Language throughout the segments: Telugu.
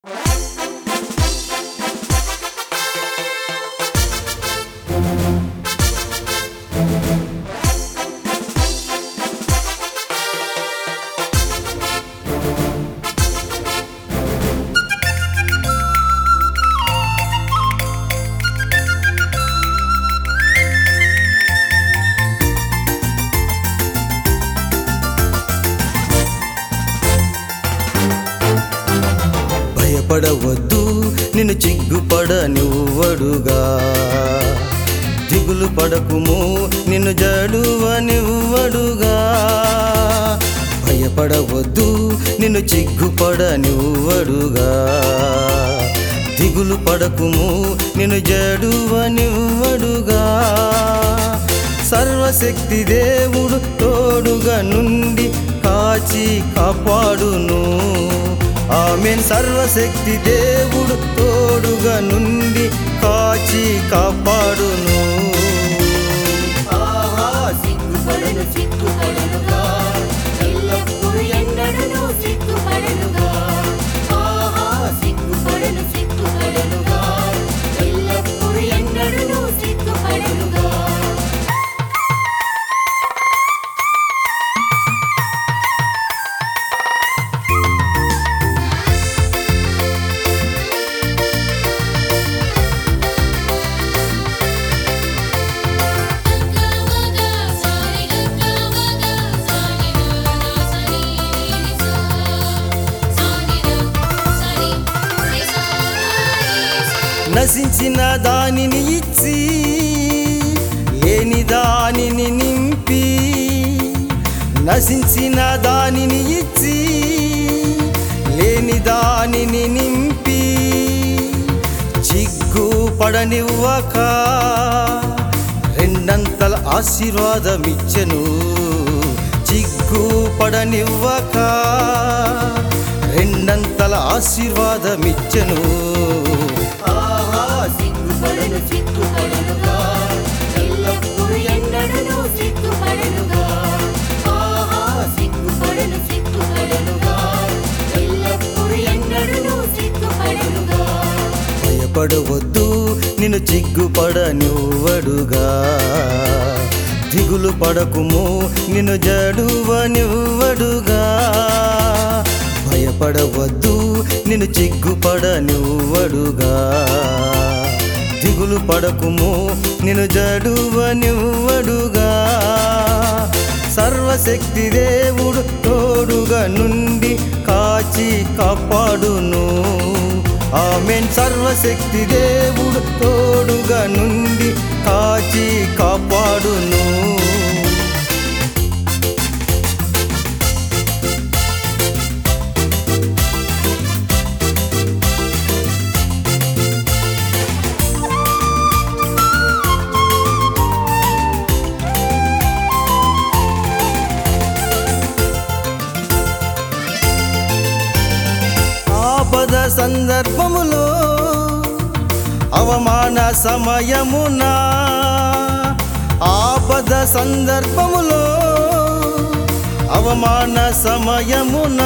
భయపడవద్దు నిన్ను చిగ్గుపడనివ్వడుగా దిగులు పడకుము నిన్ను జడువనివ్వడుగా భయపడవద్దు నిన్ను చిగ్గుపడనివ్వడుగా దిగులు పడకుము నిన్ను జడువనివ్వడుగా సర్వశక్తి దేవుడు తోడుగా నుండి కాచి కాపాడును ఆమెన్ సర్వశక్తి దేవుడు తోడుగా నుండి కాచి కాపాడును ఆహా సిగ్గుపడను సిగ్గుపడనుగా ఎల్లప్పుడూ ఎన్నడను సిగ్గుపడనుగా ఆహా సిగ్గుపడను సిగ్గుపడనుగా ఎల్లప్పుడూ ఎన్నడను సిగ్గుపడనుగా నశించిన దానిని ఇచ్చి లేని దానిని నింపి నశించిన దానిని ఇచ్చి లేని దానిని నింపి చిగ్గు పడనివ్వక రెండంతల ఆశీర్వాదమిచ్చెను చిగ్గు పడనివ్వక రెండంతల ఆశీర్వాదమిచ్చెను ఆహా సిగ్గుపడను సిగ్గుపడనుగా ఎల్లప్పుడూ ఎన్నడను సిగ్గుపడనుగా ఆహా సిగ్గుపడను సిగ్గుపడనుగా ఎల్లప్పుడూ ఎన్నడను సిగ్గుపడనుగా భయపడవద్దు నిన్ను చిగ్గుపడనివ్వడుగా దిగులు పడకుము నిన్ను జడువనివ్వడుగా భయపడవద్దు నిన్ను చిగ్గుపడనివ్వడుగా దిగులు పడకుము నిన్ను జడువనివ్వడుగా సర్వశక్తి దేవుడు తోడుగా నుండి కాచి కాపాడును ఆమెన్ సర్వశక్తి దేవుడు తోడుగా నుండి కాచి కాపాడును ఆపద సందర్భములో అవమాన సమయమున ఆపద సందర్భములో అవమాన సమయమున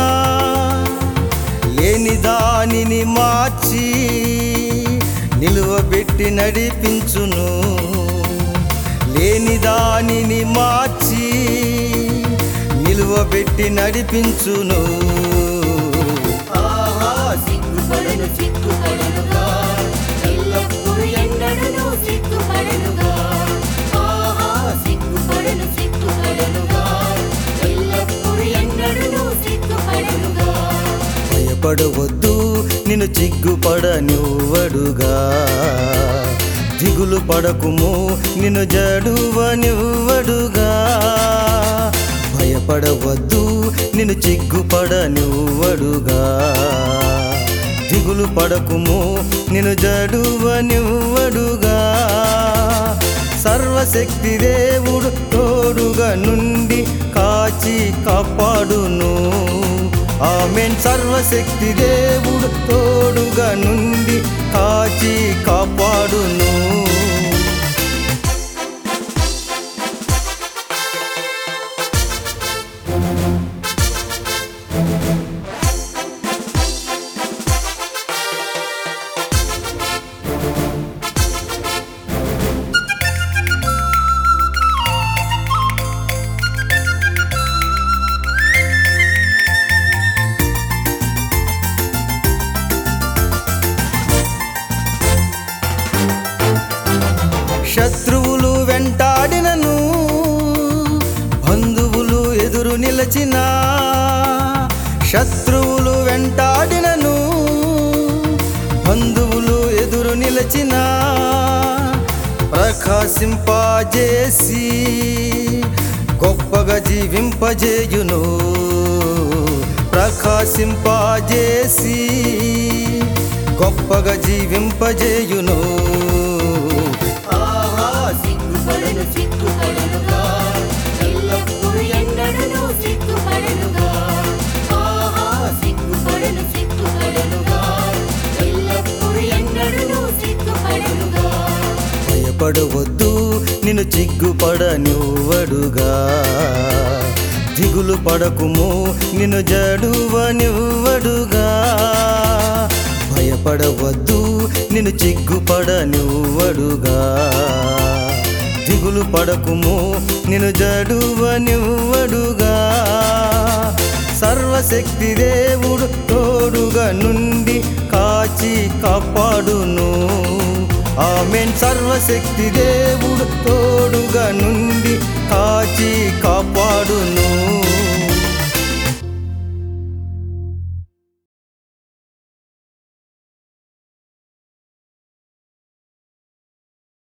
లేని దానిని మార్చి నిలువబెట్టి నడిపించును లేని దానిని మార్చి నిలువబెట్టి నడిపించును ఆహా సిగ్గుపడను సిగ్గుపడనుగా ఎల్లప్పుడూ ఎన్నడను సిగ్గుపడనుగా ఆహా సిగ్గుపడను సిగ్గుపడనుగా ఎల్లప్పుడూ ఎన్నడను సిగ్గుపడనుగా భయపడవద్దు నిన్ను చిగ్గుపడనివ్వడుగా దిగులు పడకుము నిన్ను జడువనివ్వడుగా భయపడవద్దు నిన్ను చిగ్గుపడనివ్వడుగా దిగులు పడకుము నిన్ను జడువనివ్వడుగా సర్వశక్తి దేవుడు తోడుగా నుండి కాచి కాపాడును ఆమెన్ సర్వశక్తి దేవుడు తోడుగా నుండి కాచి కాపాడును శత్రువులు వెంటాడినను బంధువులు ఎదురు నిలచిన శత్రువులు వెంటాడినను బంధువులు ఎదురు నిలచిన ప్రకాశింపజేసి గొప్పగా జీవింపజేయును ప్రకాశింపజేసి గొప్పగా జీవింపజేయును ఆహా సిగ్గుపడను సిగ్గుపడనుగా ఎల్లప్పుడూ ఎన్నడను సిగ్గుపడనుగా ఆహా సిగ్గుపడను సిగ్గుపడనుగా ఎల్లప్పుడూ ఎన్నడను సిగ్గుపడనుగా భయపడవద్దు నిన్ను చిగ్గుపడనివ్వడుగా దిగులు పడకుము నిన్ను జడువనివ్వడుగా భయపడవద్దు నిన్ను చిగ్గుపడనివ్వడుగా దిగులు పడకుము నిన్ను జడువనివ్వడుగా సర్వశక్తి దేవుడు తోడుగా నుండి కాచి కాపాడును ఆమెన్ సర్వశక్తి దేవుడు తోడుగా నుండి